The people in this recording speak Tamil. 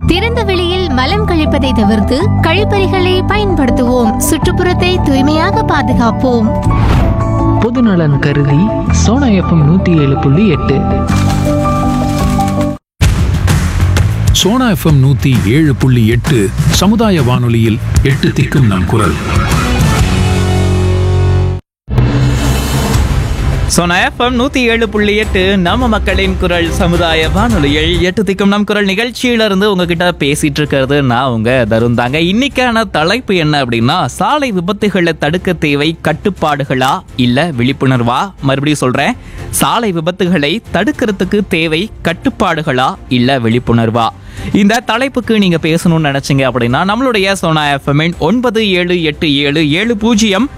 திறந்த வெளியில் மலம் கழிப்பதை தவிர்த்து கழிப்பறைகளை பயன்படுத்துவோம் சுற்றுப்புறத்தை தூய்மையாக பாதுகாப்போம் பொதுநலன் கருதி சோனா எஃப்எம் நூற்றி ஏழு புள்ளி எட்டு சோனா எஃப்எம் நூத்தி ஏழு புள்ளி எட்டு சமுதாய வானொலியில் எட்டு திக்கும் நம் குரல் சோனா எஃப்எம் நூத்தி ஏழு புள்ளி எட்டு நம்ம மக்களின் குரல் சமுதாய வானொலியில் எட்டு திக்கும் நம் குரல் நிகழ்ச்சியில இருந்து உங்ககிட்ட பேசிட்டு இருக்கிறது நான் உங்க தருண் தாங்க இன்னைக்கான தலைப்பு என்ன அப்படின்னா சாலை விபத்துகளை தடுக்க தேவை கட்டுப்பாடுகளா இல்ல விழிப்புணர்வா மறுபடியும் சொல்றேன் சாலை விபத்துகளை தடுக்கிறதுக்கு தேவை கட்டுப்பாடுகளா இல்ல விழிப்புணர்வா இந்த தலைப்புக்கு நீங்க பேசணும்னு நினைச்சீங்க அப்படின்னா நம்மளுடைய சோனா எஃப்எம்மின் ஒன்பது ஏழு எட்டு ஏழு ஏழு பூஜ்ஜியம்